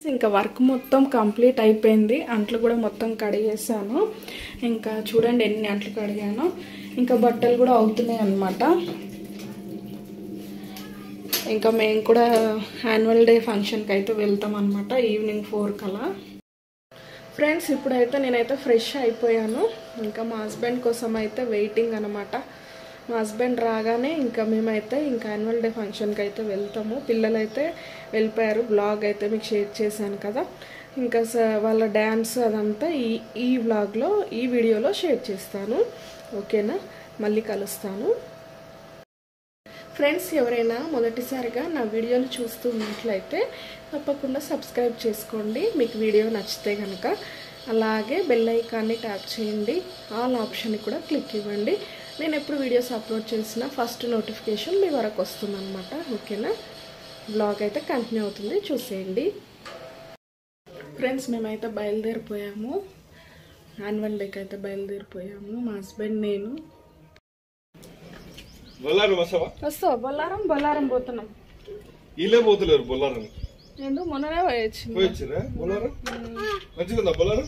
ఇంకా వర్క్ మొత్తం కంప్లీట్ అయిపోయింది అంట్లు కూడా మొత్తం కడిగేసాను ఇంకా చూడండి ఎన్ని అంట్లు కడిగాను ఇంకా బట్టలు కూడా అవుతున్నాయి అన్నమాట ఇంకా మేము కూడా యాన్యువల్ డే ఫంక్షన్కి అయితే వెళ్తాం అనమాట ఈవినింగ్ ఫోర్ కలా ఫ్రెండ్స్ ఇప్పుడైతే నేనైతే ఫ్రెష్ అయిపోయాను ఇంకా మా హస్బెండ్ కోసం అయితే వెయిటింగ్ అనమాట మా హస్బెండ్ రాగానే ఇంకా మేమైతే ఇంకా యాన్యువల్ డే ఫంక్షన్కి అయితే వెళ్తాము పిల్లలు అయితే వెళ్ళిపోయారు బ్లాగ్ అయితే మీకు షేర్ చేశాను కదా ఇంకా స- వాళ్ళ డ్యాన్స్ అదంతా ఈ ఈ బ్లాగ్లో ఈ వీడియోలో షేర్ చేస్తాను ఓకేనా మళ్ళీ కలుస్తాను ఫ్రెండ్స్ ఎవరైనా మొదటిసారిగా నా వీడియోని చూస్తూ ఉన్నట్లయితే తప్పకుండా సబ్స్క్రైబ్ చేసుకోండి మీకు వీడియో నచ్చితే కనుక అలాగే బెల్ ఐకాన్ని ట్యాప్ చేయండి ఆల్ ఆప్షన్ని కూడా క్లిక్ ఇవ్వండి నేను ఎప్పుడు వీడియోస్ అప్లోడ్ చేసినా ఫస్ట్ నోటిఫికేషన్ మీ వరకు వస్తుందన్నమాట ఓకేనా బ్లాగ్ అయితే కంటిన్యూ అవుతుంది చూసేయండి ఫ్రెండ్స్ మేమైతే బయలుదేరిపోయాము యాన్యువల్ డేకి అయితే బయలుదేరిపోయాము మా హస్బెండ్ నేను బొల్లారం వస్తావా వస్తావు బొల్లారం బొల్లారం పోతున్నాం వీళ్ళే పోతలేరు బొల్లారం ఎందుకు మొన్ననే పోయొచ్చు పోయొచ్చిరా బొల్లారం మంచిగుందా Bollaram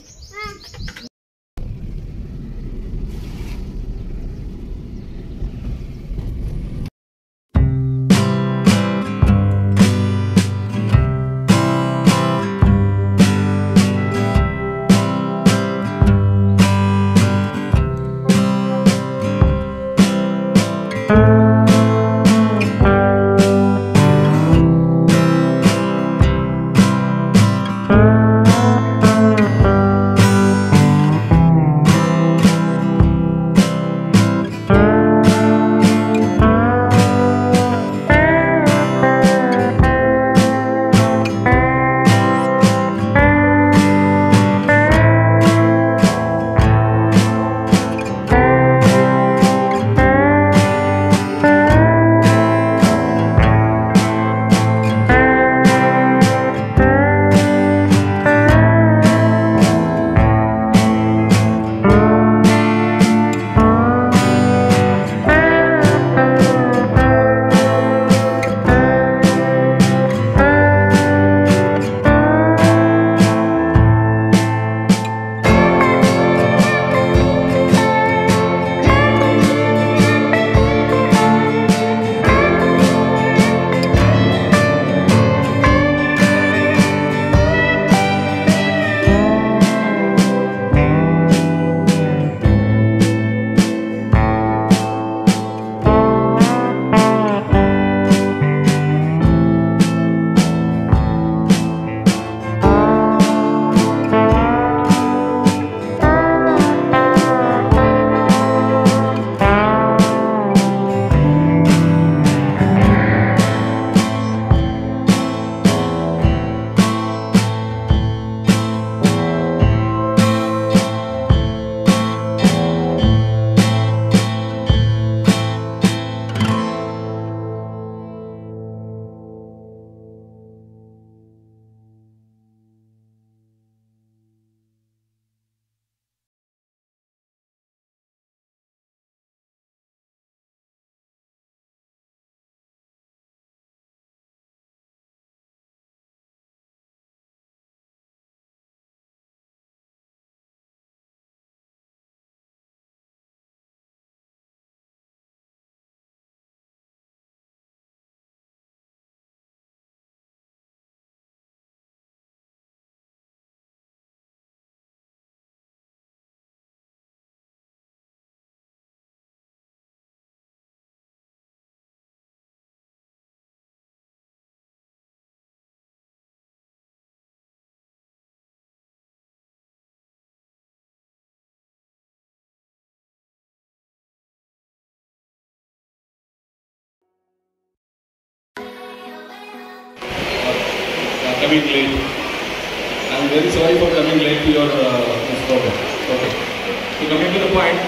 uh, coming late. I'm very sorry for coming late to your uh, this program. Okay. So coming to the point,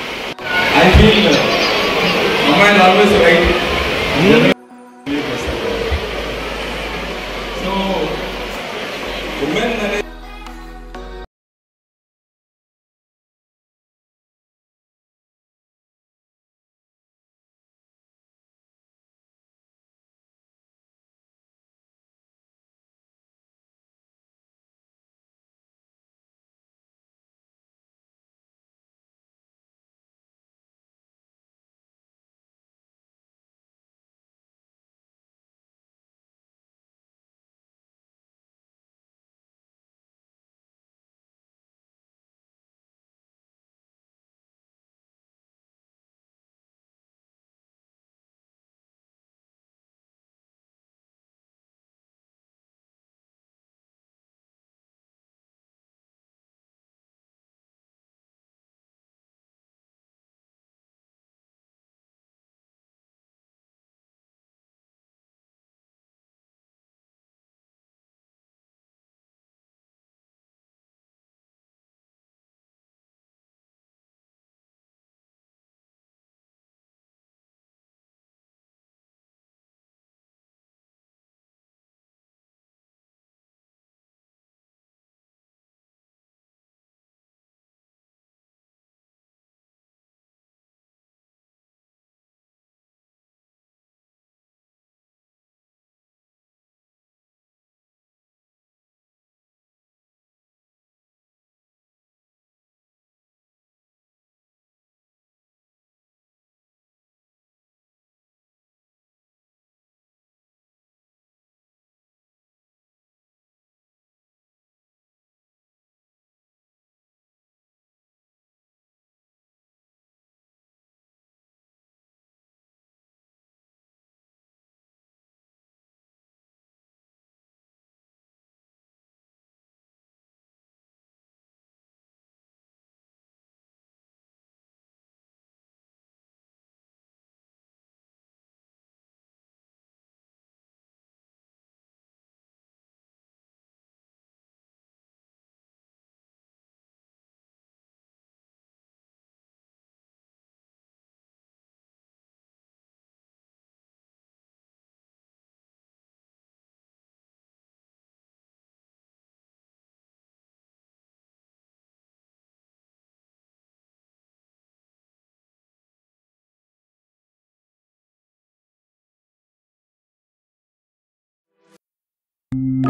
I feel uh, Mama is always right. So, women అనేది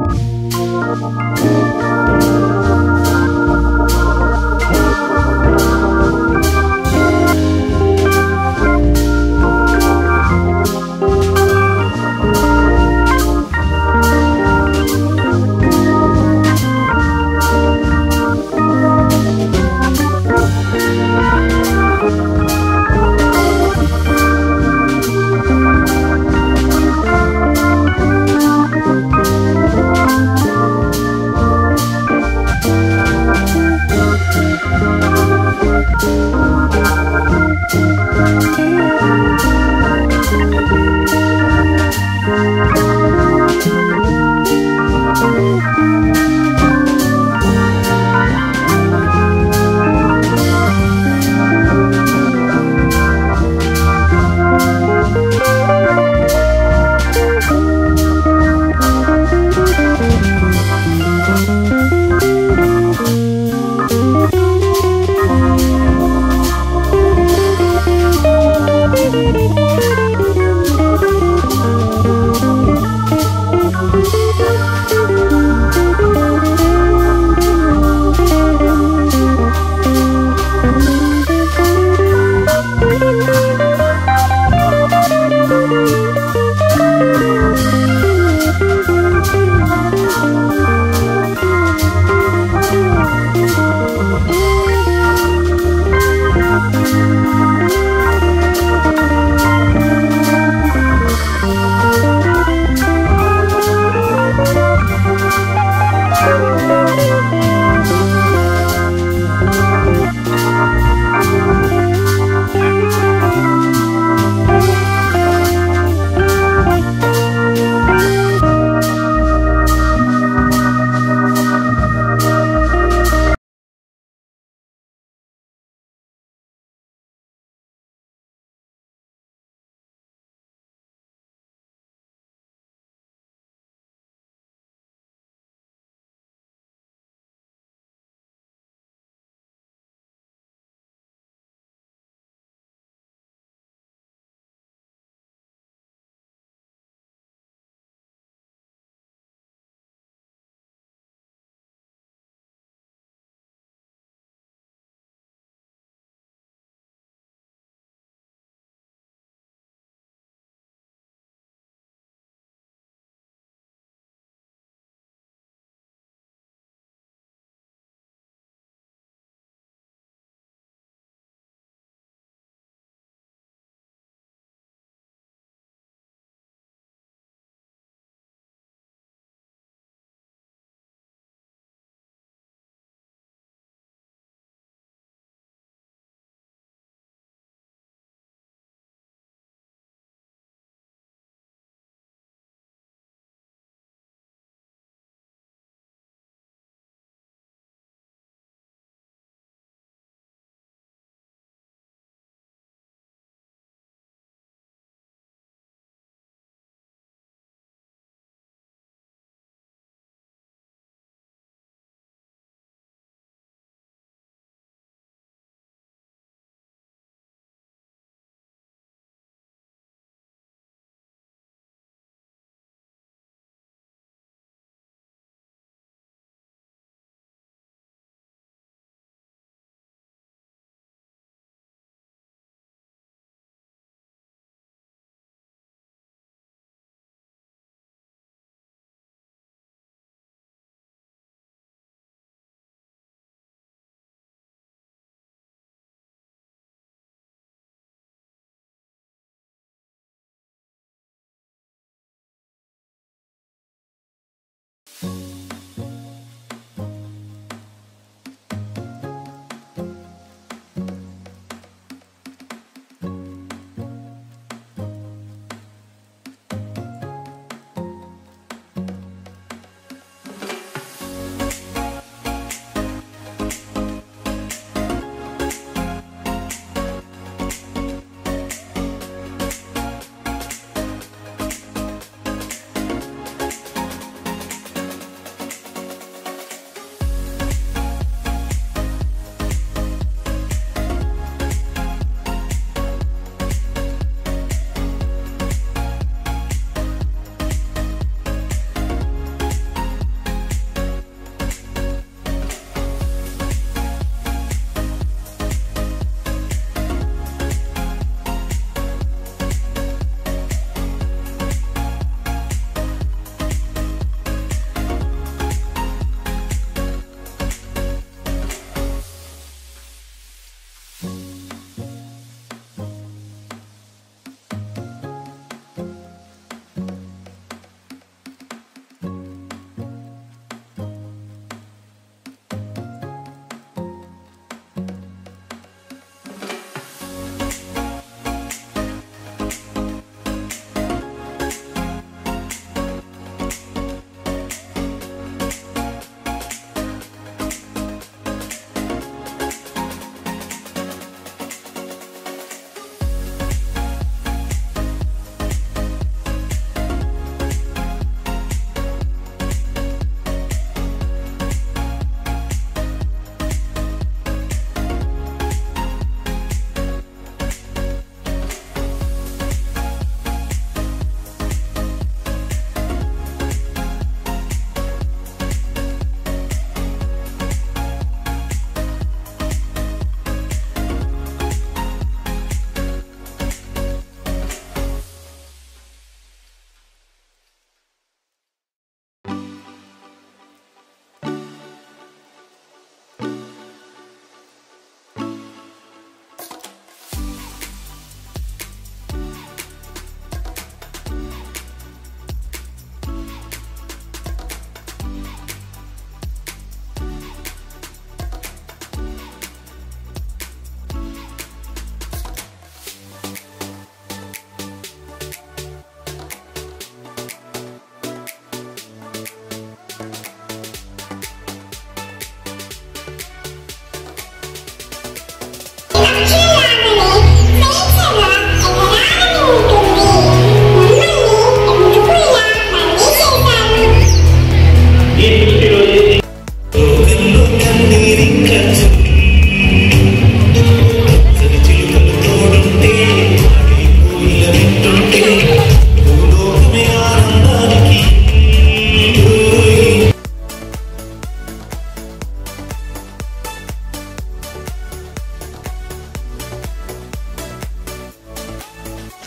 Thank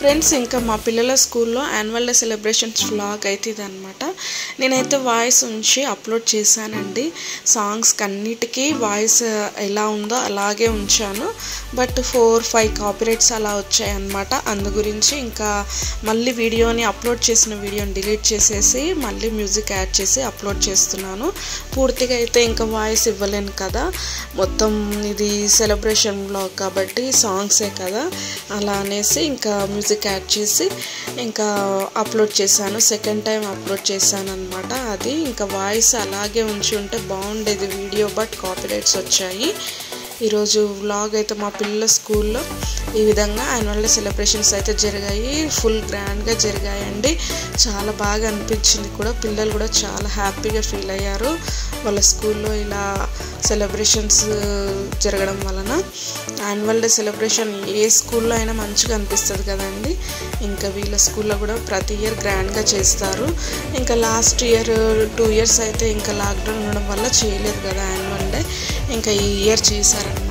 ఫ్రెండ్స్ ఇంకా మా పిల్లల స్కూల్లో annual day celebrations vlog అయితే ఇదనమాట నేనైతే voice ఉంచి upload చేశానండి సాంగ్స్కి అన్నిటికీ వాయిస్ ఎలా ఉందో అలాగే ఉంచాను బట్ ఫోర్ ఫైవ్ కాపీరైట్స్ అలా వచ్చాయన్నమాట అందు గురించి ఇంకా మళ్ళీ వీడియోని అప్లోడ్ చేసిన వీడియోని డిలీట్ చేసేసి మళ్ళీ మ్యూజిక్ యాడ్ చేసి అప్లోడ్ చేస్తున్నాను పూర్తిగా అయితే ఇంకా వాయిస్ ఇవ్వలేను కదా మొత్తం ఇది సెలబ్రేషన్ బ్లాగ్ కాబట్టి సాంగ్సే కదా అలా అనేసి ఇంకా మ్యూజిక్ యాడ్ చేసి ఇంకా అప్లోడ్ చేశాను సెకండ్ టైం అప్లోడ్ చేశాను అనమాట అది ఇంకా వాయిస్ అలాగే ఉంచి ఉంటే బాగుండేది వీడియో బట్ కాపీరైట్స్ వచ్చాయి ఈరోజు వ్లాగ్ అయితే మా పిల్లల స్కూల్లో ఈ విధంగా యాన్యువల్ డే సెలబ్రేషన్స్ అయితే జరిగాయి ఫుల్ గ్రాండ్గా జరిగాయండి చాలా బాగా అనిపించింది కూడా పిల్లలు కూడా చాలా హ్యాపీగా ఫీల్ అయ్యారు వాళ్ళ స్కూల్లో ఇలా సెలబ్రేషన్స్ జరగడం వలన యాన్యువల్ డే సెలబ్రేషన్ ఏ స్కూల్లో అయినా మంచిగా అనిపిస్తుంది కదండి ఇంకా వీళ్ళ స్కూల్లో కూడా ప్రతి ఇయర్ గ్రాండ్గా చేస్తారు ఇంకా లాస్ట్ ఇయర్ టూ ఇయర్స్ అయితే ఇంకా లాక్డౌన్ ఉండడం వల్ల చేయలేదు కదా యాన్యువల్ డే ఇంకా ఈ ఇయర్ చేశారనమాట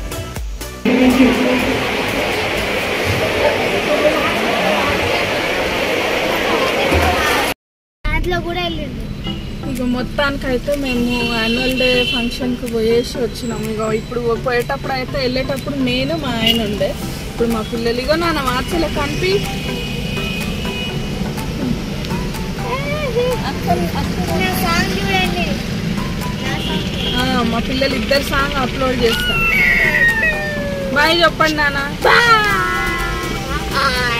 దాంట్లో కూడా వెళ్ళిండు ఇక మొత్తానికైతే మేము యాన్యువల్ డే ఫంక్షన్కి పోయేసి వచ్చినాము ఇక ఇప్పుడు పోయేటప్పుడు అయితే వెళ్ళేటప్పుడు నేను మా ఆయన ఉండే ఇప్పుడు మా పిల్లలు ఇగో నాన్న మార్చలే కనిపి నా సాంగ్ చూడండి నా సాంగ్ ఆ, మా పిల్లలు ఇద్దరు సాంగ్ అప్లోడ్ చేస్తాం బాయ్ చెప్పండి నాన్న బాయ్